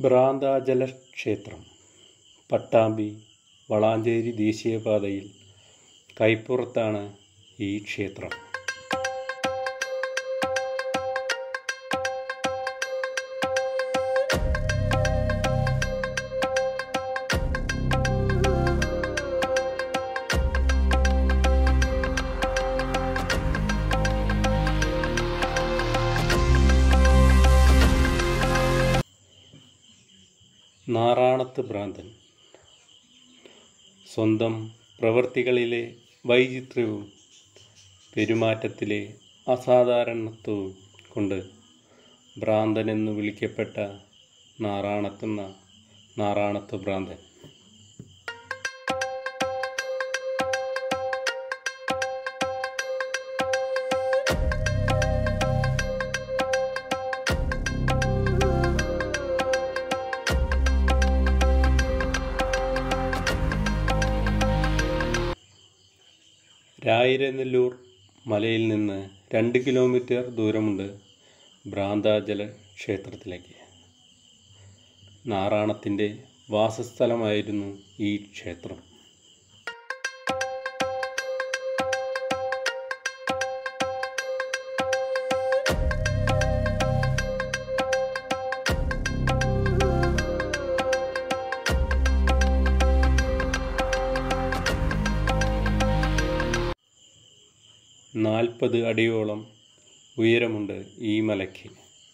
ഭ്രാന്താചല ക്ഷേത്രം പട്ടാമ്പി വളാഞ്ചേരി ദേശീയപാതയിൽ കൈപ്പുറത്താണ് ഈ ക്ഷേത്രം നാറാണത്ത് ഭ്രാന്തൻ സ്വന്തം പ്രവൃത്തികളിലെ വൈചിത്ര്യവും പെരുമാറ്റത്തിലെ അസാധാരണത്വവും കൊണ്ട് ഭ്രാന്തനെന്നു വിളിക്കപ്പെട്ട നാറാണത്തെന്ന നാറാണത്ത് ഭ്രാന്തൻ രായിരനെല്ലൂർ മലയിൽ നിന്ന് രണ്ട് കിലോമീറ്റർ ദൂരമുണ്ട് ഭ്രാന്താചല ക്ഷേത്രത്തിലേക്ക് നാറാണത്തിൻ്റെ വാസസ്ഥലമായിരുന്നു ഈ ക്ഷേത്രം നാൽപ്പത് അടിയോളം ഉയരമുണ്ട് ഈ മലയ്ക്ക്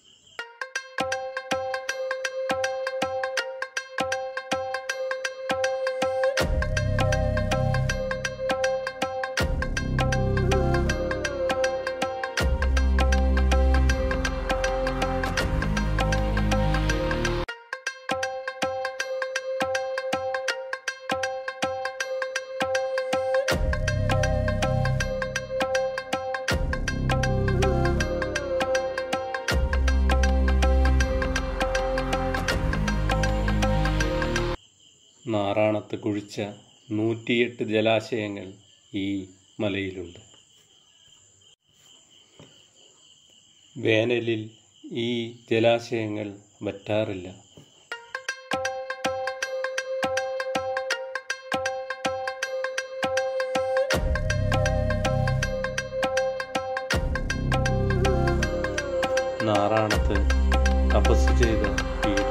നാറാണത്ത് കുഴിച്ച നൂറ്റിയെട്ട് ജലാശയങ്ങൾ ഈ മലയിലുണ്ട് വേനലിൽ ഈ ജലാശയങ്ങൾ വറ്റാറില്ല നാറാണത്ത് തപസ് ചെയ്ത പീഠം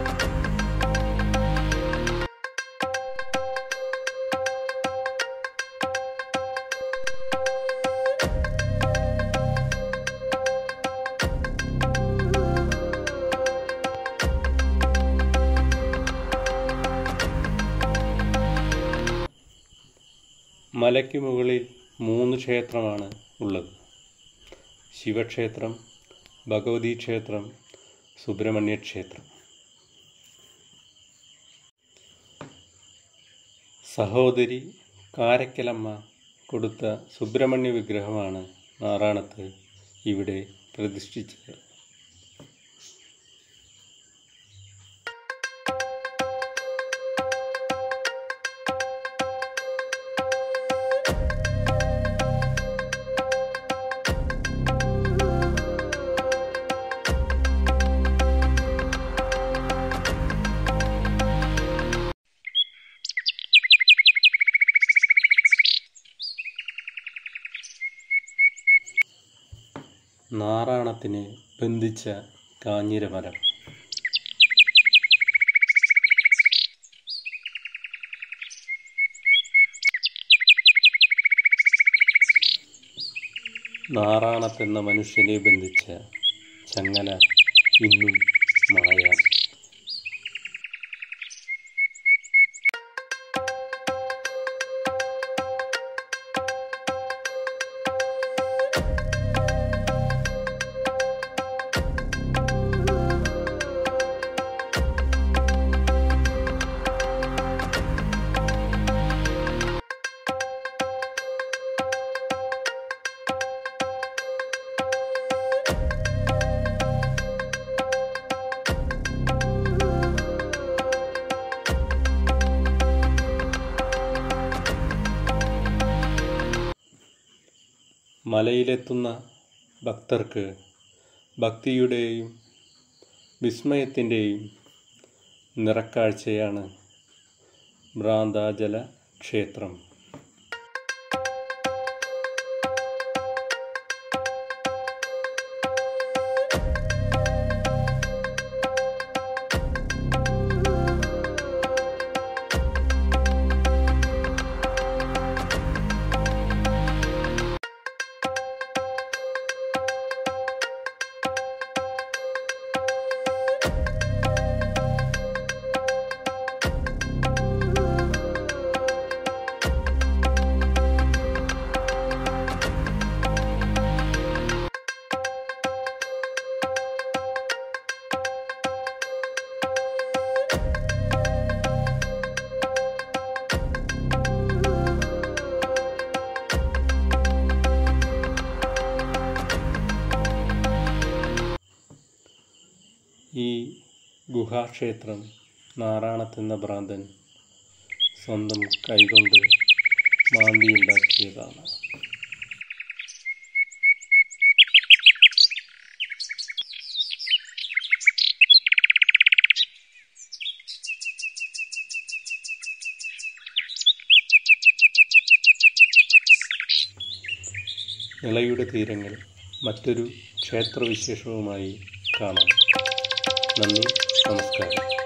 മലയ്ക്ക് മുകളിൽ മൂന്ന് ക്ഷേത്രമാണ് ഉള്ളത് ശിവക്ഷേത്രം ഭഗവതി ക്ഷേത്രം സുബ്രഹ്മണ്യ ക്ഷേത്രം സഹോദരി കാരക്കലമ്മ കൊടുത്ത സുബ്രഹ്മണ്യ വിഗ്രഹമാണ് നാറാണത്ത് ഇവിടെ പ്രതിഷ്ഠിച്ചത് നാറാണത്തിനെ ബന്ധിച്ച കാഞ്ഞിരമരം നാറാണത്തെന്ന മനുഷ്യനെ ബന്ധിച്ച ചങ്ങല ഇന്നും മായാതെ മലയിലെത്തുന്ന ഭക്തർക്ക് ഭക്തിയുടെയും വിസ്മയത്തിൻ്റെയും നിറക്കാഴ്ചയാണ് ഭ്രാന്താചല ക്ഷേത്രം ഈ ഗുഹാക്ഷേത്രം നാറാണത്തെന്ന ഭ്രാന്തൻ സ്വന്തം കൈകൊണ്ട് മാന്തിയുണ്ടാക്കിയതാണ് നിളയുടെ തീരങ്ങൾ മറ്റൊരു ക്ഷേത്രവിശേഷവുമായി കാണാം നന്ദി നമസ്കാരം